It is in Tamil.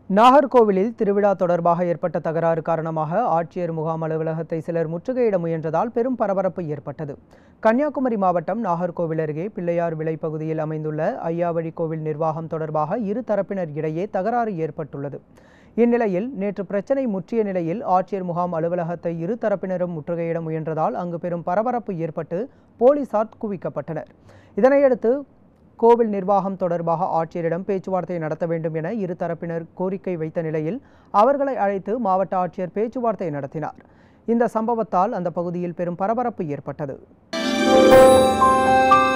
நாகர்கோவிலில் திருவிழா தொடர்பாக ஏற்பட்ட தகராறு காரணமாக ஆட்சியர் முகாம் அலுவலகத்தை சிலர் முற்றுகையிட முயன்றதால் பெரும் பரபரப்பு ஏற்பட்டது கன்னியாகுமரி மாவட்டம் நாகர்கோவில் அருகே பிள்ளையார் விளை பகுதியில் அமைந்துள்ள ஐயாவழி கோவில் நிர்வாகம் தொடர்பாக இரு தரப்பினர் இடையே தகராறு ஏற்பட்டுள்ளது இந்நிலையில் நேற்று பிரச்சனை முற்றிய நிலையில் ஆட்சியர் முகாம் அலுவலகத்தை இரு தரப்பினரும் முற்றுகையிட முயன்றதால் அங்கு பெரும் பரபரப்பு ஏற்பட்டு போலீசார் குவிக்கப்பட்டனர் இதனையடுத்து கோவில் நிர்வாகம் தொடர்பாக ஆட்சியரிடம் பேச்சுவார்த்தை நடத்த வேண்டும் என இரு தரப்பினர் கோரிக்கை வைத்த நிலையில் அவர்களை அழைத்து மாவட்ட ஆட்சியர் பேச்சுவார்த்தை நடத்தினார் இந்த சம்பவத்தால் அந்த பகுதியில் பெரும் பரபரப்பு ஏற்பட்டது